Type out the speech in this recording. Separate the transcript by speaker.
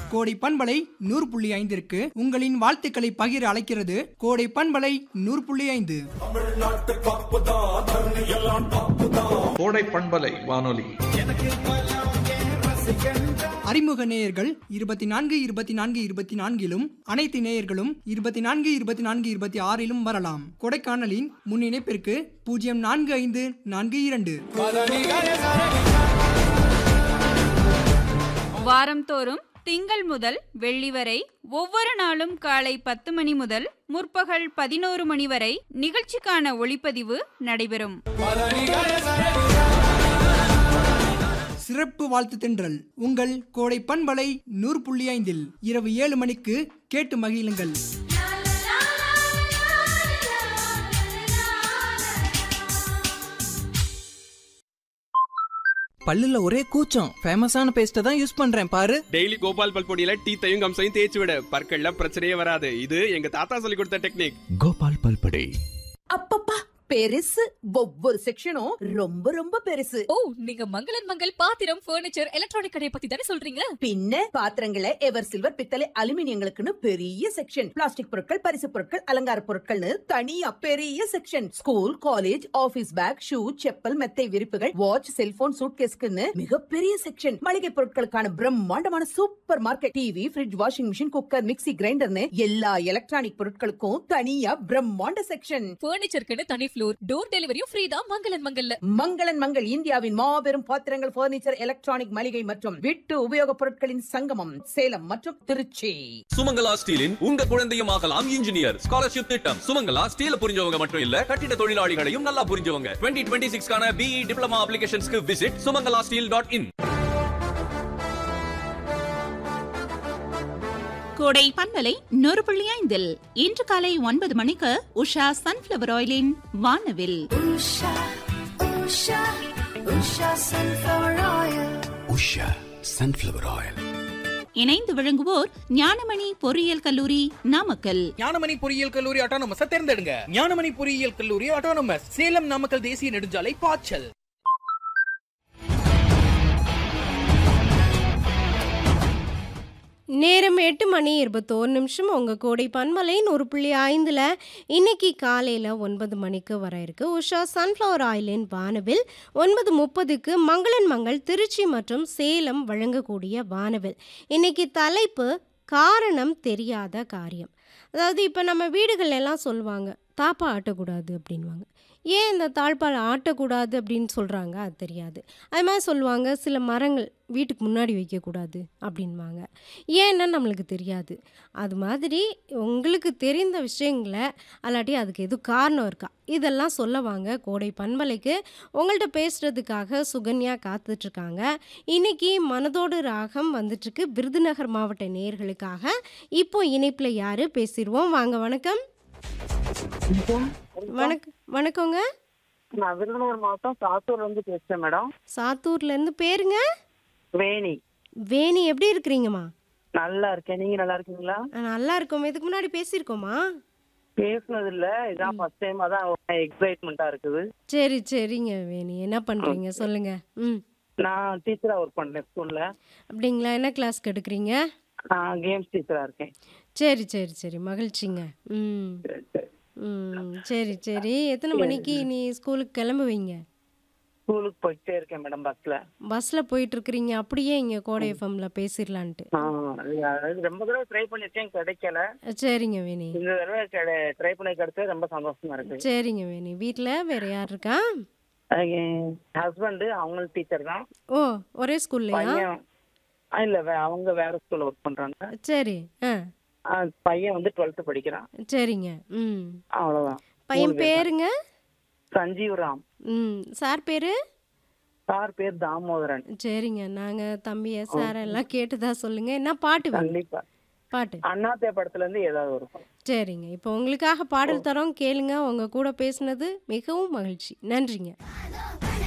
Speaker 1: கோடை பண்பலை நூறு புள்ளி ஐந்திற்கு உங்களின் வாழ்த்துக்களை பகிர அழைக்கிறது கோடை பண்பலை நூறு புள்ளி ஐந்து
Speaker 2: கோடை பண்பலை வானொலி
Speaker 1: அறிமுக நேயர்கள் இருபத்தி நான்கு இருபத்தி நான்கு இருபத்தி நான்கிலும் அனைத்து நேயர்களும் இருபத்தி நான்கு இருபத்தி நான்கு இருபத்தி ஆறிலும் வரலாம் கொடைக்கானலின் முன் இணைப்பிற்கு பூஜ்ஜியம் நான்கு ஐந்து நான்கு இரண்டு
Speaker 3: வாரந்தோறும் திங்கள் முதல் வெள்ளி வரை ஒவ்வொரு நாளும் காலை பத்து மணி முதல் முற்பகல் பதினோரு மணி வரை நிகழ்ச்சிக்கான ஒளிப்பதிவு நடைபெறும்
Speaker 1: சிறப்பு வாழ்த்து தென்றல் உங்கள் கோடை பண்பலை நூறு புள்ளி ஐந்தில் இரவு ஏழு மணிக்கு கேட்டு மகிழுங்கள்
Speaker 4: பல்லுல ஒரே கூச்சம் ஃபேமஸான பேஸ்ட்டை தான் யூஸ் பண்றேன் பாரு
Speaker 5: டெய்லி கோபால் பல் பொடியில டீத்தையும் கம்சையும் தேய்ச்சி விட பற்கள்ல பிரச்சனையே வராது இது எங்க தாத்தா சொல்லி கொடுத்த டெக்னிக்
Speaker 6: கோபால் பல்படை
Speaker 7: அப்பப்பா பெருசு ஒவ்வொரு செக்ஷனும் ரொம்ப ரொம்ப பெருசு
Speaker 8: ஓ நீங்க மங்களன் மங்கள் பாத்திரம் ஃபர்னிச்சர் எலக்ட்ரானிக் கடையை பத்தி தானே சொல்றீங்க
Speaker 7: பின்ன பாத்திரங்களை எவர் சில்வர் பித்தளை அலுமினியங்களுக்குன்னு பெரிய செக்ஷன் பிளாஸ்டிக் பொருட்கள் பரிசு பொருட்கள் அலங்கார பொருட்கள்னு தனியா பெரிய section school college office bag shoe chappal மெத்தை விரிப்புகள் வாட்ச் செல்போன் சூட்கேஸ்க்குன்னு மிகப்பெரிய செக்ஷன் மளிகை பொருட்களுக்கான பிரம்மாண்டமான super market TV fridge washing machine cooker mixie கிரைண்டர்னு எல்லா எலக்ட்ரானிக் பொருட்களுக்கும் தனியா பிரம்மாண்ட செக்ஷன்
Speaker 8: ஃபர்னிச்சருக்குன்னு தனி ஃப்ளோர் டோர் டெலிவரியும் ஃப்ரீ தான் மங்களன் மங்கல்ல
Speaker 7: மங்களன் மங்கள் இந்தியாவின் மாபெரும் பாத்திரங்கள் பர்னிச்சர் எலக்ட்ரானிக் மளிகை மற்றும் வீட்டு உபயோகப் பொருட்களின் சங்கமம் சேலம் மற்றும் திருச்சி
Speaker 6: சுமங்கலா ஸ்டீலின் உங்க குழந்தையும் ஆகலாம் இன்ஜினியர் ஸ்காலர்ஷிப் திட்டம் சுமங்கலா ஸ்டீல புரிஞ்சவங்க மட்டும் இல்ல கட்டிட தொழிலாளிகளையும் நல்லா புரிஞ்சவங்க டுவெண்ட்டி டுவெண்ட்டி சிக்ஸ்க்கான பிஇ டிப்ளமா அப்ளிகேஷன்ஸ்க்கு visit Sumangala steel dot in
Speaker 9: Kodai பண்பலை நூறு புள்ளி ஐந்தில் இன்று காலை ஒன்பது மணிக்கு உஷா சன்ஃபிளவர் ஆயிலின் வானவில்
Speaker 6: உஷா சன்ஃபிளவர் ஆயில்
Speaker 9: இணைந்து விளங்குவோர் ஞானமணி பொறியியல் கல்லூரி நாமக்கல்
Speaker 4: ஞானமணி பொறியியல் கல்லூரி ஆட்டோனமஸ தேர்ந்தெடுங்க ஞானமணி பொறியியல் கல்லூரி ஆட்டோனமஸ் சேலம் நாமக்கல் தேசிய நெடுஞ்சாலை பாய்ச்சல்
Speaker 10: நேரம் எட்டு மணி இருபத்தோரு நிமிஷம் உங்கள் கோடை பன்மலை நூறு புள்ளி ஐந்தில் இன்னைக்கு காலையில் ஒன்பது மணிக்கு வர இருக்கு உஷா சன்ஃப்ளவர் ஆயிலின் வானவில் ஒன்பது முப்பதுக்கு மங்களன் மங்கள் திருச்சி மற்றும் சேலம் வழங்கக்கூடிய வானவில் இன்னைக்கு தலைப்பு காரணம் தெரியாத காரியம் அதாவது இப்போ நம்ம வீடுகள் எல்லாம் சொல்லுவாங்க தாப்பா ஆட்டக்கூடாது அப்படின்வாங்க ஏன் இந்த தாழ்பால் ஆட்டக்கூடாது அப்படின்னு சொல்கிறாங்க அது தெரியாது அது மாதிரி சொல்லுவாங்க சில மரங்கள் வீட்டுக்கு முன்னாடி வைக்கக்கூடாது அப்படின்வாங்க ஏன்னா நம்மளுக்கு தெரியாது அது மாதிரி உங்களுக்கு தெரிந்த விஷயங்களை அல்லாட்டி அதுக்கு எதுவும் காரணம் இருக்கா இதெல்லாம் சொல்ல வாங்க கோடை பண்பலைக்கு உங்கள்கிட்ட பேசுகிறதுக்காக சுகன்யா காத்துட்ருக்காங்க இன்னைக்கு மனதோடு ராகம் வந்துட்டுருக்கு விருதுநகர் மாவட்ட நேயர்களுக்காக இப்போ இணைப்பில் யார் பேசிடுவோம் வாங்க வணக்கம் வணக்கம் வணக்கங்க
Speaker 11: நான் விருதுநகர் மாவட்டம் சாத்தூர்ல இருந்து பேசுறேன் மேடம்
Speaker 10: சாத்தூர்லேருந்து பேருங்க
Speaker 11: வேணி
Speaker 10: வேணி எப்படி இருக்கிறீங்கம்மா
Speaker 11: நல்லா இருக்கேன் நீங்க நல்லா இருக்கீங்களா
Speaker 10: ஆ, நல்லா இருக்கோம் இதுக்கு முன்னாடி பேசியிருக்கோமா
Speaker 11: பேசுனது இல்ல இதான் ஃபர்ஸ்ட் டைம் அதான் எக்ஸைட்மெண்டா இருக்குது
Speaker 10: சரி சரிங்க வேணி என்ன பண்ணுறீங்க சொல்லுங்க ம்
Speaker 11: நான் டீச்சரா ஒர்க் பண்றேன் ஸ்கூல்ல
Speaker 10: அப்படிங்களா என்ன கிளாஸ்க்கு எடுக்கிறீங்க
Speaker 11: நான் கேம்ஸ் டீச்சரா இருக்கேன்
Speaker 10: சரி சரி சரி மகிழ்ச்சிங்க ம் ம் சரி சரி எத்தனை மணிக்கு நீ ஸ்கூலுக்கு கிளம்புவீங்க
Speaker 11: ஸ்கூலுக்கு போயிட்டே இருக்கேன் மேடம் பஸ்ல
Speaker 10: பஸ்ஸில் போயிட்டு இருக்கிறீங்க அப்படியே இங்கே கோடை எஃப்எம்ல பேசிடலான்ட்டு
Speaker 11: ரொம்ப தடவை ட்ரை பண்ணிருக்கேன் கிடைக்கல
Speaker 10: சரிங்க வேணி
Speaker 11: இந்த தடவை ட்ரை பண்ணி கிடைச்சது ரொம்ப சந்தோஷமா இருக்கு
Speaker 10: சரிங்க வேணி வீட்டில் வேற யார் இருக்கா
Speaker 11: என் ஹஸ்பண்ட் அவங்களும் டீச்சர் தான்
Speaker 10: ஓ ஒரே ஸ்கூல்லையா
Speaker 11: பையன் ஆ, இல்ல வே- அவங்க வேற ஸ்கூல்ல ஒர்க் பண்றாங்க
Speaker 10: சரி ஆ
Speaker 11: ஆ, பையன் வந்து டுவெல்த் படிக்கிறான்
Speaker 10: சரிங்க ம்
Speaker 11: அவ்வளவுதான்
Speaker 10: பையன்
Speaker 11: மூணு பேர் தான்.
Speaker 10: பேருங்க
Speaker 11: சஞ்சீவ் ராம்
Speaker 10: ம் சார் பேரு
Speaker 11: சார் பேர் தாமோதரன்
Speaker 10: சரிங்க நாங்கள் தம்பியை சார் எல்லாம் கேட்டுதா சொல்லுங்க என்ன பாட்டு வேணும்
Speaker 11: கண்டிப்பா
Speaker 10: பாட்டு
Speaker 11: அண்ணாத்தே படத்துல இருந்து ஏதாவது வரும்
Speaker 10: சரிங்க இப்போ உங்களுக்காக பாடல் தரோம் கேளுங்க உங்க கூட பேசுனது மிகவும் மகிழ்ச்சி நன்றிங்க